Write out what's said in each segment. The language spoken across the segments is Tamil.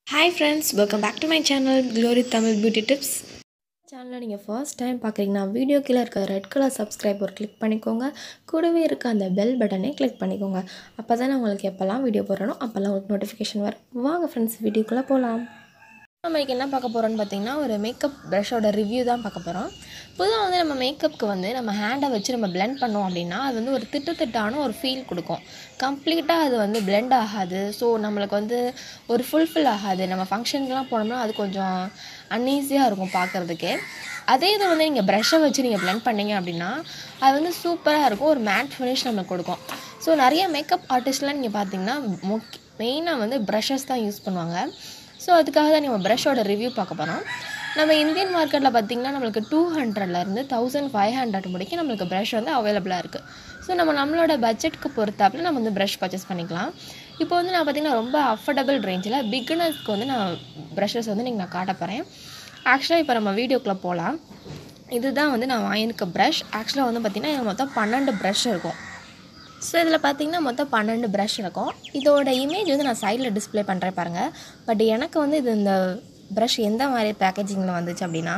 hi friends welcome back to my channel Glory Tamil beauty tips சேனலில் நீங்கள் ஃபர்ஸ்ட் டைம் பார்க்குறீங்கன்னா வீடியோ கீழே இருக்க ரெட் கலர் சப்ஸ்கிரைப் ஒரு கிளிக் பண்ணிக்கோங்க கூடவே இருக்க அந்த பெல் பட்டனை கிளிக் பண்ணிக்கோங்க அப்போ தான் உங்களுக்கு எப்போல்லாம் வீடியோ போடுறனோ அப்போல்லாம் உங்களுக்கு நோட்டிஃபிகேஷன் வரும் வாங்க ஃப்ரெண்ட்ஸ் வீடியோக்குள்ளே போகலாம் நம்ம இன்னைக்கு என்ன பார்க்க போகிறோம்னு பார்த்தீங்கன்னா ஒரு மேக்கப் ப்ரஷோட ரிவ்யூ தான் பார்க்க போகிறோம் பொதுவாக வந்து நம்ம மேக்கப்புக்கு வந்து நம்ம ஹேண்டை வச்சு நம்ம blend பண்ணோம் அப்படின்னா அது வந்து ஒரு திட்டு திட்டான ஒரு ஃபீல் கொடுக்கும் கம்ப்ளீட்டாக அது வந்து blend ஆகாது ஸோ நம்மளுக்கு வந்து ஒரு ஃபுல்ஃபில் ஆகாது நம்ம ஃபங்க்ஷனுக்குலாம் போனோம்னா அது கொஞ்சம் அன்ஈஸியாக இருக்கும் பார்க்குறதுக்கே அதே இதை வந்து நீங்கள் ப்ரஷ்ஷை வச்சு நீங்கள் blend பண்ணீங்க அப்படின்னா அது வந்து சூப்பராக இருக்கும் ஒரு மேட் ஃபினிஷ் நம்மளுக்கு கொடுக்கும் ஸோ நிறைய மேக்கப் ஆர்டிஸ்ட்லாம் நீங்கள் பார்த்தீங்கன்னா முக் மெயினாக வந்து ப்ரஷஸ் தான் யூஸ் பண்ணுவாங்க ஸோ அதுக்காக தான் நம்ம ப்ரஷோட ரிவ்யூ பார்க்க போகிறோம் நம்ம இந்தியன் மார்க்கெட்டில் பார்த்திங்கன்னா நம்மளுக்கு டூ ஹண்ட்ரட்லேருந்து தௌசண்ட் ஃபைவ் ஹண்ட்ரட் முடிக்கும் நம்மளுக்கு ப்ரஷ் வந்து அவைலபிளாக இருக்குது ஸோ நம்ம நம்மளோட பட்ஜெட்க்கு பொறுத்தாப்புல நம்ம வந்து ப்ரஷ் பர்ச்சேஸ் பண்ணிக்கலாம் இப்போ வந்து நான் பார்த்திங்கன்னா ரொம்ப அஃபோர்டபுள் ரேஞ்சில் பிகினர்ஸ்க்கு வந்து நான் ப்ரஷஸ் வந்து நீங்கள் நான் காட்ட போகிறேன் ஆக்சுவலாக இப்போ நம்ம வீடியோக்குள்ளே போகலாம் இதுதான் வந்து நான் வாங்கியிருக்க ப்ரஷ் ஆக்சுவலாக வந்து பார்த்திங்கன்னா இது மொத்தம் பன்னெண்டு ப்ரஷ் இருக்கும் ஸோ இதில் பார்த்தீங்கன்னா மொத்தம் பன்னெண்டு ப்ரஷ் இருக்கும் இதோட இமேஜ் வந்து நான் சைடில் டிஸ்ப்ளே பண்ணுறேன் பாருங்கள் பட் எனக்கு வந்து இது இந்த ப்ரஷ் எந்த மாதிரி பேக்கேஜிங்கில் வந்துச்சு அப்படின்னா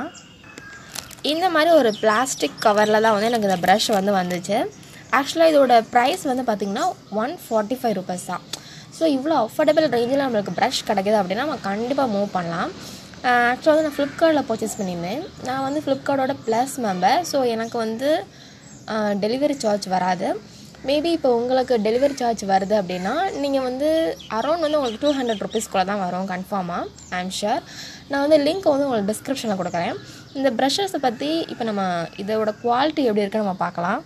இந்த மாதிரி ஒரு பிளாஸ்டிக் கவரில் தான் வந்து எனக்கு இந்த ப்ரஷ் வந்து வந்துச்சு ஆக்சுவலாக இதோட ப்ரைஸ் வந்து பார்த்திங்கன்னா ஒன் ஃபார்ட்டி ஃபைவ் ருபீஸ் தான் ஸோ இவ்வளோ அஃபோர்டபுள் ரேஞ்சில் நம்மளுக்கு ப்ரஷ் கிடைக்குது அப்படின்னா நம்ம கண்டிப்பாக மூவ் பண்ணலாம் ஆக்சுவலாக வந்து நான் ஃப்ளிப்கார்ட்டில் பர்ச்சேஸ் பண்ணியிருந்தேன் நான் வந்து ஃப்ளிப்கார்ட்டோட ப்ளஸ் மெம்பர் ஸோ எனக்கு வந்து டெலிவரி சார்ஜ் வராது மேபி இப்போ உங்களுக்கு டெலிவரி சார்ஜ் வருது அப்படின்னா நீங்கள் வந்து அரௌண்ட் வந்து உங்களுக்கு டூ ஹண்ட்ரட் ருபீஸ்க்குள்ளே தான் வரும் கன்ஃபார்மாக ஐ எம் ஷுர் நான் வந்து லிங்க் வந்து உங்களுக்கு டிஸ்கிரிப்ஷனில் கொடுக்குறேன் இந்த ப்ரஷஸை பற்றி இப்போ நம்ம இதோட குவாலிட்டி எப்படி இருக்குன்னு நம்ம பார்க்கலாம்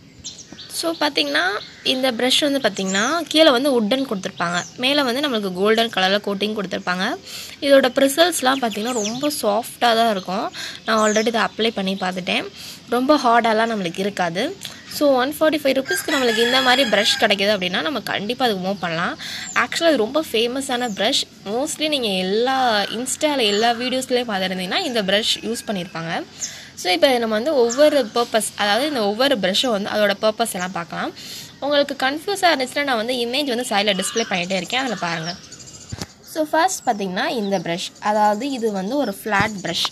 ஸோ பார்த்திங்கன்னா இந்த ப்ரஷ் வந்து பார்த்திங்கன்னா கீழே வந்து உட்டன் கொடுத்துருப்பாங்க மேலே வந்து நம்மளுக்கு கோல்டன் கலரில் கோட்டிங் கொடுத்துருப்பாங்க இதோட ப்ரிசல்ஸ்லாம் பார்த்திங்கன்னா ரொம்ப சாஃப்டாக தான் இருக்கும் நான் ஆல்ரெடி இதை அப்ளை பண்ணி பார்த்துட்டேன் ரொம்ப ஹார்டாலாம் நம்மளுக்கு இருக்காது ஸோ ஒன் ஃபார்ட்டி ஃபைவ் ருபீஸ்க்கு நம்மளுக்கு இந்த மாதிரி ப்ரஷ் கிடைக்கிது அப்படின்னா நம்ம கண்டிப்பாக அதுக்கு மூவ் பண்ணலாம் ஆக்சுவலாக இது ரொம்ப ஃபேமஸான ப்ரஷ் மோஸ்ட்லி நீங்கள் எல்லா இன்ஸ்டாவில் எல்லா வீடியோஸ்லேயும் பார்த்துருந்தீங்கன்னா இந்த ப்ரஷ் யூஸ் பண்ணியிருப்பாங்க ஸோ இப்போ நம்ம வந்து ஒவ்வொரு பர்பஸ் அதாவது இந்த ஒவ்வொரு ப்ரஷ்ஷும் வந்து அதோட பர்பஸ் எல்லாம் பார்க்கலாம் உங்களுக்கு கன்ஃபியூஸாக இருந்துச்சுன்னா நான் வந்து இமேஜ் வந்து சைடில் டிஸ்ப்ளே பண்ணிகிட்டே இருக்கேன் அதில் பாருங்கள் ஸோ ஃபர்ஸ்ட் பார்த்திங்கன்னா இந்த ப்ரஷ் அதாவது இது வந்து ஒரு ஃப்ளாட் ப்ரஷ்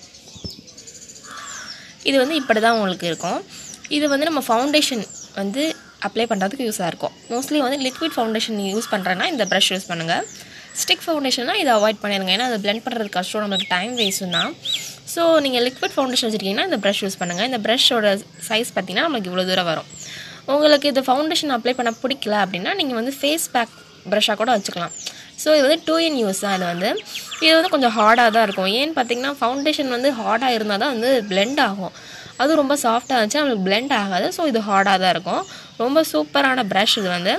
இது வந்து இப்படி தான் உங்களுக்கு இருக்கும் இது வந்து நம்ம ஃபவுண்டேஷன் வந்து அப்ளை பண்ணுறதுக்கு யூஸாக இருக்கும் மோஸ்ட்லி வந்து லிக்விட் ஃபவுண்டேஷன் யூஸ் பண்ணுறேன்னா இந்த ப்ரஷ் யூஸ் பண்ணுங்கள் ஸ்டிக் ஃபவுண்டேஷன்னா இதை அவாய்ட் பண்ணிடுங்க ஏன்னா அது பிளெண்ட் பண்ணுறதுக்கு கஷ்டம் நம்மளுக்கு டைம் வேஸ்ட்டும் தான் ஸோ நீங்கள் லிக்விட் ஃபவுண்டேஷன் வச்சுருக்கீங்கன்னா இந்த ப்ரஷ் யூஸ் பண்ணுங்கள் இந்த ப்ரஷோட சைஸ் பார்த்திங்கன்னா நம்மளுக்கு இவ்வளோ தூரம் வரும் உங்களுக்கு இது ஃபவுண்டேஷன் அப்ளை பண்ண பிடிக்கல அப்படின்னா நீங்கள் வந்து ஃபேஸ் பேக் ப்ரஷ்ஷாக கூட வச்சுக்கலாம் ஸோ இது வந்து டூ இன் யூஸ் தான் இது வந்து இது வந்து கொஞ்சம் ஹார்டாக தான் இருக்கும் ஏன்னு பார்த்தீங்கன்னா ஃபவுண்டேஷன் வந்து ஹார்டாக இருந்தால் தான் வந்து பிளெண்ட் ஆகும் அதுவும் ரொம்ப சாஃப்டாக இருந்துச்சு நம்மளுக்கு பிளெண்ட் ஆகாது ஸோ இது ஹார்டாக தான் இருக்கும் ரொம்ப சூப்பரான ப்ரஷ் இது வந்து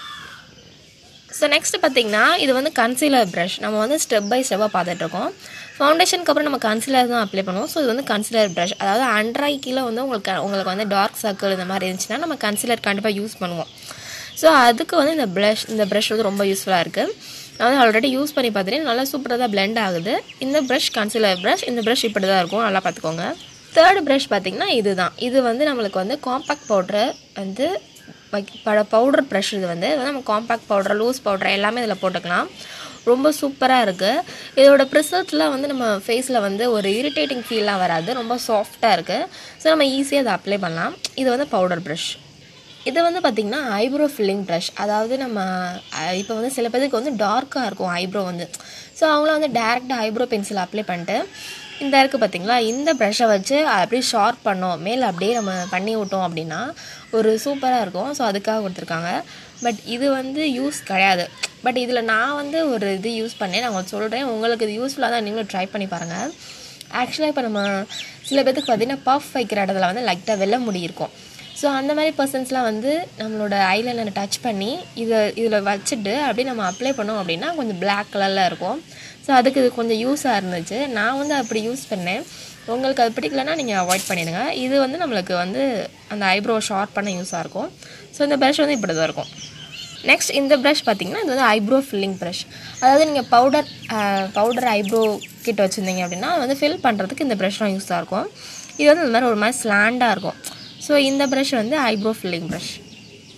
ஸோ நெக்ஸ்ட் பார்த்திங்கன்னா இது வந்து கன்சீலர் ப்ரஷ் நம்ம வந்து ஸ்டெப் பை ஸ்டெப்பாக பார்த்துட்ருக்கோம் ஃபவுண்டேஷனுக்கு அப்புறம் நம்ம கன்சிலர் தான் அப்ளை பண்ணுவோம் ஸோ இது வந்து கன்சிலர் ப்ரஷ் அதாவது அண்ட்ராய் கீழே வந்து உங்களுக்கு உங்களுக்கு வந்து டார்க் சர்க்கிள் இந்த மாதிரி இருந்துச்சுன்னா நம்ம கன்சிலர் கண்டிப்பாக யூஸ் பண்ணுவோம் ஸோ அதுக்கு வந்து இந்த ப்ரஷ் இந்த ப்ரஷ் வந்து ரொம்ப யூஸ்ஃபுல்லாக இருக்குது நான் வந்து ஆல்ரெடி யூஸ் பண்ணி பார்த்துட்டு நல்லா சூப்பராக தான் பிளெண்ட் ஆகுது இந்த ப்ரஷ் கன்சிலர் ப்ரஷ் இந்த ப்ரஷ் இப்படி தான் இருக்கும் நல்லா பார்த்துக்கோங்க தேர்ட் ப்ரஷ் பார்த்திங்கன்னா இது தான் இது வந்து நம்மளுக்கு வந்து காம்பேக்ட் பவுட்ரு வந்து பவுடர் ப்ரஷ் இது வந்து நம்ம காம்பேக்ட் பவுடர் லூஸ் பவுடர் எல்லாமே இதில் போட்டுக்கலாம் ரொம்ப சூப்பராக இருக்குது இதோட ப்ரிசல்ட்லாம் வந்து நம்ம ஃபேஸில் வந்து ஒரு இரிட்டேட்டிங் ஃபீல்லாம் வராது ரொம்ப சாஃப்டாக இருக்குது ஸோ நம்ம ஈஸியாக அதை அப்ளை பண்ணலாம் இது வந்து பவுடர் ப்ரஷ் இது வந்து பார்த்திங்கன்னா ஐப்ரோ ஃபில்லிங் ப்ரஷ் அதாவது நம்ம இப்போ வந்து சில பேருக்கு வந்து டார்க்காக இருக்கும் ஐப்ரோ வந்து ஸோ அவங்களாம் வந்து டேரெக்டாக ஐப்ரோ பென்சில் அப்ளை பண்ணிட்டு இந்த இருக்குது பார்த்திங்களா இந்த ப்ரஷ்ஷை வச்சு அப்படியே ஷார்ப் பண்ணோம் மேலே அப்படியே நம்ம பண்ணி விட்டோம் அப்படின்னா ஒரு சூப்பராக இருக்கும் ஸோ அதுக்காக கொடுத்துருக்காங்க பட் இது வந்து யூஸ் கிடையாது பட் இதில் நான் வந்து ஒரு இது யூஸ் பண்ணேன் நான் உங்களுக்கு சொல்கிறேன் உங்களுக்கு இது யூஸ்ஃபுல்லாக தான் நீங்களும் ட்ரை பண்ணி பாருங்கள் ஆக்சுவலாக இப்போ நம்ம சில பேர்த்துக்கு பார்த்திங்கன்னா பஃப் வைக்கிற இடத்துல வந்து லைட்டாக வெள்ள முடி இருக்கும் ஸோ அந்த மாதிரி பர்சன்ஸ்லாம் வந்து நம்மளோட ஐலைனர் டச் பண்ணி இதை இதில் வச்சுட்டு அப்படியே நம்ம அப்ளை பண்ணோம் அப்படின்னா கொஞ்சம் பிளாக் கலரில் இருக்கும் ஸோ அதுக்கு இது கொஞ்சம் யூஸாக இருந்துச்சு நான் வந்து அப்படி யூஸ் பண்ணேன் உங்களுக்கு அது பிடிக்கலன்னா நீங்கள் அவாய்ட் பண்ணிடுங்க இது வந்து நம்மளுக்கு வந்து அந்த ஐப்ரோ ஷார்ப் பண்ண யூஸாக இருக்கும் ஸோ இந்த ப்ரஷ் வந்து இப்படி தான் இருக்கும் நெக்ஸ்ட் இந்த ப்ரஷ் பார்த்திங்கன்னா இது வந்து ஐப்ரோ ஃபில்லிங் ப்ரஷ் அதாவது நீங்கள் பவுடர் பவுடர் ஐப்ரோ கிட்ட வச்சுருந்தீங்க அப்படின்னா அது வந்து ஃபில் பண்ணுறதுக்கு இந்த ப்ரஷ்லாம் யூஸாக இருக்கும் இது வந்து இந்த மாதிரி ஒரு மாதிரி ஸ்லாண்டாக இருக்கும் ஸோ இந்த ப்ரஷ் வந்து ஐப்ரோ ஃபில்லிங் ப்ரஷ்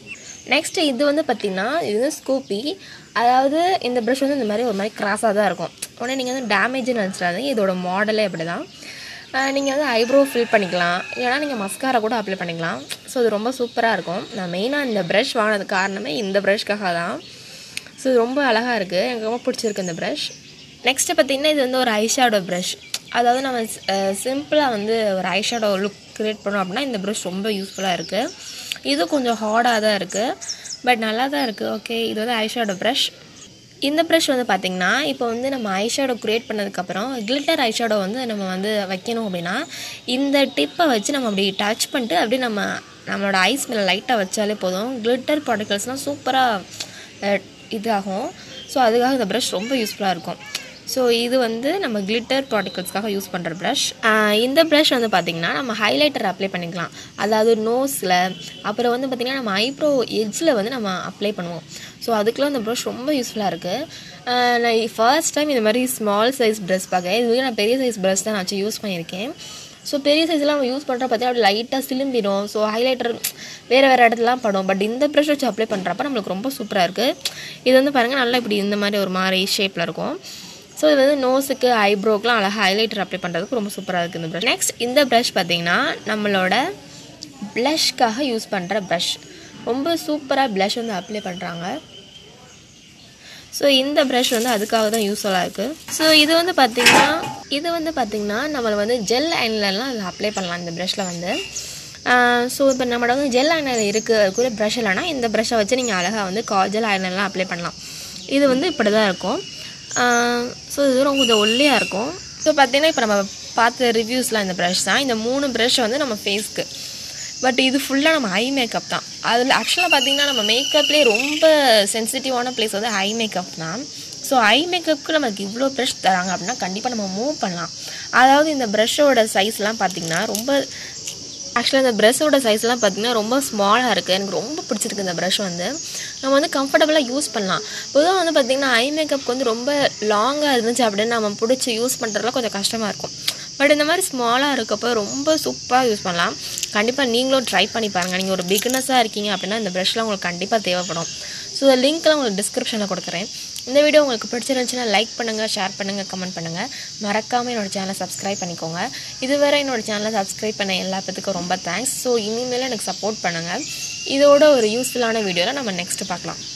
நெக்ஸ்ட் இது வந்து பார்த்திங்கன்னா இது வந்து ஸ்கூப்பி அதாவது இந்த ப்ரஷ் வந்து இந்த மாதிரி ஒரு மாதிரி கிராஸாக தான் இருக்கும் உடனே நீங்கள் வந்து டேமேஜ்னு நினச்சிடாதீங்க இதோட மாடலே அப்படி தான் நீங்கள் வந்து ஐப்ரோ ஃபில் பண்ணிக்கலாம் இல்லைனா நீங்கள் மஸ்காரா கூட அப்ளை பண்ணிக்கலாம் ஸோ இது ரொம்ப சூப்பராக இருக்கும் நான் மெயினாக இந்த ப்ரஷ் வாங்கினதுக்கு காரணமே இந்த ப்ரஷ்க்காக தான் ஸோ இது ரொம்ப அழகாக இருக்குது எனக்கு ரொம்ப பிடிச்சிருக்கு இந்த ப்ரஷ் நெக்ஸ்ட்டு பார்த்திங்கன்னா இது வந்து ஒரு ஐஷேடோ ப்ரஷ் அதாவது நம்ம சிம்பிளாக வந்து ஒரு ஐஷேடோ லுக் க்ரியேட் பண்ணோம் அப்படின்னா இந்த ப்ரஷ் ரொம்ப யூஸ்ஃபுல்லாக இருக்குது இது கொஞ்சம் ஹார்டாக தான் இருக்குது பட் நல்லா தான் இருக்குது ஓகே இது வந்து ஐஷேடோ ப்ரஷ் இந்த ப்ரஷ் வந்து பார்த்திங்கன்னா இப்போ வந்து நம்ம ஐஷேடோ க்ரியேட் பண்ணதுக்கப்புறம் கிளிட்டர் ஐஷேடோ வந்து நம்ம வந்து வைக்கணும் அப்படின்னா இந்த டிப்பை வச்சு நம்ம அப்படி டச் பண்ணிட்டு அப்படியே நம்ம நம்மளோட ஐஸ் மேலே லைட்டாக வச்சாலே போதும் கிளிட்டர் பார்ட்டிகல்ஸ்லாம் சூப்பராக இதாகும் ஸோ அதுக்காக இந்த ப்ரஷ் ரொம்ப யூஸ்ஃபுல்லாக இருக்கும் ஸோ இது வந்து நம்ம கிளிட்டர் பார்ட்டிகல்ஸ்க்காக யூஸ் பண்ணுற ப்ரஷ் இந்த ப்ரஷ் வந்து பார்த்திங்கன்னா நம்ம ஹைலைட்டர் அப்ளை பண்ணிக்கலாம் அதாவது நோஸில் அப்புறம் வந்து பார்த்திங்கன்னா நம்ம ஐப்ரோ எட்ஜில் வந்து நம்ம அப்ளை பண்ணுவோம் ஸோ அதுக்கெலாம் இந்த ப்ரஷ் ரொம்ப யூஸ்ஃபுல்லாக இருக்குது நான் ஃபர்ஸ்ட் டைம் இந்த மாதிரி ஸ்மால் சைஸ் ப்ரஷ் பார்க்கேன் இது வரைக்கும் நான் பெரிய சைஸ் ப்ரஷ் தான் நான் வச்சு யூஸ் பண்ணியிருக்கேன் ஸோ பெரிய சைஸ்லாம் நம்ம யூஸ் பண்ணுற பார்த்தீங்கன்னா அப்படி லைட்டாக சிலும்பிடும் ஸோ ஹைலைட்டர் வேறு வேறு இடத்துலலாம் படும் பட் இந்த ப்ரஷ் வச்சு அப்ளை பண்ணுறப்ப நம்மளுக்கு ரொம்ப சூப்பராக இருக்குது இது வந்து பாருங்கள் நல்லா இப்படி இந்த மாதிரி ஒரு மாதிரி ஷேப்பில் இருக்கும் ஸோ இது வந்து நோஸுக்கு ஐப்ரோக்கெலாம் அழகாக ஹைலைட்டர் அப்ளை பண்ணுறதுக்கு ரொம்ப சூப்பராக இருக்குது இந்த ப்ரஷ் நெக்ஸ்ட் இந்த ப்ரஷ் பார்த்திங்கன்னா நம்மளோட ப்ளஷ்க்காக யூஸ் பண்ணுற ப்ரஷ் ரொம்ப சூப்பராக ப்ளஷ் வந்து அப்ளை பண்ணுறாங்க ஸோ இந்த ப்ரஷ் வந்து அதுக்காக தான் யூஸ்ஃபுல்லாக இருக்குது ஸோ இது வந்து பார்த்திங்கன்னா இது வந்து பார்த்திங்கன்னா நம்மளை வந்து ஜெல் ஐனர்லாம் அதில் அப்ளை பண்ணலாம் இந்த ப்ரஷில் வந்து ஸோ இப்போ நம்மளோட வந்து ஜெல் ஐனர் இருக்குது அதுக்குரிய ப்ரஷ் இல்லைனா இந்த ப்ரஷ்ஷை வச்சு நீங்கள் அழகாக வந்து காஜல் ஐனர்லாம் அப்ளை பண்ணலாம் இது வந்து இப்படி தான் இருக்கும் ஸோ இது ரொம்ப கொஞ்சம் ஒல்லியாக இருக்கும் ஸோ பார்த்தீங்கன்னா இப்போ நம்ம பார்த்த ரிவ்யூஸ்லாம் இந்த ப்ரஷ் தான் இந்த மூணு ப்ரஷ் வந்து நம்ம ஃபேஸ்க்கு பட் இது ஃபுல்லாக நம்ம ஐ மேக்கப் தான் அதில் ஆக்சுவலாக பார்த்தீங்கன்னா நம்ம மேக்கப்லேயே ரொம்ப சென்சிட்டிவான பிளேஸ் வந்து ஐ மேக்கப் தான் ஸோ ஐ மேக்கப்புக்கு நமக்கு இவ்வளோ ப்ரஷ் தராங்க அப்படின்னா கண்டிப்பாக நம்ம மூவ் பண்ணலாம் அதாவது இந்த ப்ரஷ்ஷோட சைஸ்லாம் பார்த்திங்கன்னா ரொம்ப ஆக்சுவலாக இந்த ப்ரஷ்ஷோட சைஸ்லாம் பார்த்திங்கன்னா ரொம்ப ஸ்மாலாக இருக்குது எனக்கு ரொம்ப பிடிச்சிருக்கு இந்த ப்ரஷ் வந்து நம்ம வந்து கம்ஃபர்டபுளாக யூஸ் பண்ணலாம் பொதுவாக வந்து பார்த்திங்கன்னா ஐ மேக்கப்புக்கு வந்து ரொம்ப லாங்காக இருந்துச்சு அப்படின்னு நம்ம பிடிச்சி யூஸ் பண்ணுறதுலாம் கொஞ்சம் கஷ்டமாக இருக்கும் பட் இந்த மாதிரி ஸ்மாலாக இருக்கப்போ ரொம்ப சூப்பராக யூஸ் பண்ணலாம் கண்டிப்பாக நீங்களும் ட்ரை பண்ணி பாருங்கள் நீங்கள் ஒரு பிகினஸாக இருக்கீங்க அப்படின்னா இந்த ப்ரஷ்லாம் உங்களுக்கு கண்டிப்பாக தேவைப்படும் ஸோ இந்த லிங்க்லாம் உங்களுக்கு டிஸ்கிரிப்ஷனில் கொடுக்குறேன் இந்த வீடியோ உங்களுக்கு பிடிச்சிருந்துச்சுன்னா லைக் பண்ணுங்கள் ஷேர் பண்ணுங்கள் கமெண்ட் பண்ணுங்கள் மறக்காமல் என்னோட சேனலை சப்ஸ்கிரைப் பண்ணிக்கோங்க இதுவரை என்னோட சேனலை சப்ஸ்கிரைப் பண்ண எல்லா பேத்துக்கும் ரொம்ப தேங்க்ஸ் ஸோ இனிமேல் எனக்கு சப்போர்ட் பண்ணுங்கள் இதோட ஒரு யூஸ்ஃபுல்லான வீடியோவில் நம்ம நெக்ஸ்ட்டு பார்க்கலாம்